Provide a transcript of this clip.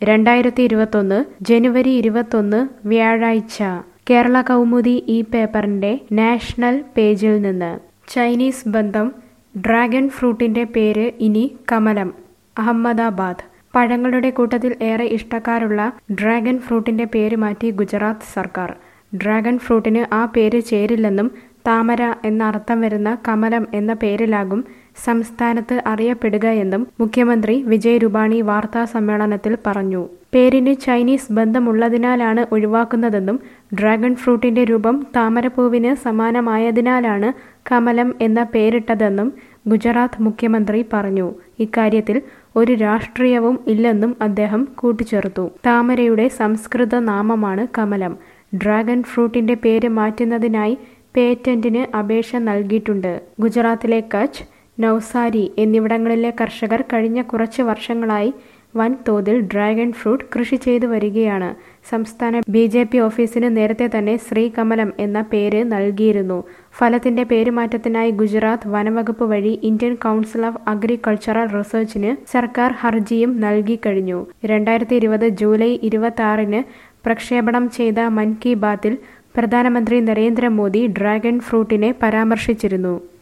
രണ്ടായിരത്തി ഇരുപത്തൊന്ന് ജനുവരി ഇരുപത്തൊന്ന് വ്യാഴാഴ്ച കേരള കൗമുദി ഈ പേപ്പറിന്റെ നാഷണൽ പേജിൽ നിന്ന് ചൈനീസ് ബന്ധം ഡ്രാഗൺ ഫ്രൂട്ടിന്റെ പേര് ഇനി കമലം അഹമ്മദാബാദ് പഴങ്ങളുടെ കൂട്ടത്തിൽ ഏറെ ഇഷ്ടക്കാരുള്ള ഡ്രാഗൺ ഫ്രൂട്ടിന്റെ പേര് മാറ്റി ഗുജറാത്ത് സർക്കാർ ഡ്രാഗൺ ഫ്രൂട്ടിന് ആ പേര് ചേരില്ലെന്നും താമര എന്ന അർത്ഥം വരുന്ന കമലം എന്ന പേരിലാകും സംസ്ഥാനത്ത് അറിയപ്പെടുക എന്നും മുഖ്യമന്ത്രി വിജയ് രൂപാണി വാർത്താ സമ്മേളനത്തിൽ പറഞ്ഞു പേരിന് ചൈനീസ് ബന്ധമുള്ളതിനാലാണ് ഒഴിവാക്കുന്നതെന്നും ഡ്രാഗൺ ഫ്രൂട്ടിന്റെ രൂപം താമരപ്പൂവിന് സമാനമായതിനാലാണ് കമലം എന്ന പേരിട്ടതെന്നും ഗുജറാത്ത് മുഖ്യമന്ത്രി പറഞ്ഞു ഇക്കാര്യത്തിൽ ഒരു രാഷ്ട്രീയവും ഇല്ലെന്നും അദ്ദേഹം കൂട്ടിച്ചേർത്തു താമരയുടെ സംസ്കൃത നാമമാണ് കമലം ഡ്രാഗൺ ഫ്രൂട്ടിന്റെ പേര് മാറ്റുന്നതിനായി പേറ്റന്റിന് അപേക്ഷ നൽകിയിട്ടുണ്ട് ഗുജറാത്തിലെ കച്ച് നൌസാരി എന്നിവിടങ്ങളിലെ കർഷകർ കഴിഞ്ഞ കുറച്ച് വർഷങ്ങളായി വൻതോതിൽ ഡ്രാഗൺ ഫ്രൂട്ട് കൃഷി ചെയ്തു വരികയാണ് സംസ്ഥാന ബി ജെ പി ഓഫീസിന് നേരത്തെ തന്നെ ശ്രീകമലം എന്ന പേര് നൽകിയിരുന്നു ഫലത്തിന്റെ പേരുമാറ്റത്തിനായി ഗുജറാത്ത് വനവകുപ്പ് വഴി ഇന്ത്യൻ കൗൺസിൽ ഓഫ് അഗ്രികൾച്ചറൽ റിസർച്ചിന് സർക്കാർ ഹർജിയും നൽകിക്കഴിഞ്ഞു രണ്ടായിരത്തി ഇരുപത് ജൂലൈ ഇരുപത്തി ആറിന് പ്രക്ഷേപണം ചെയ്ത മൻ കി ബാത്തിൽ പ്രധാനമന്ത്രി നരേന്ദ്രമോദി ഡ്രാഗൺ ഫ്രൂട്ടിനെ പരാമർശിച്ചിരുന്നു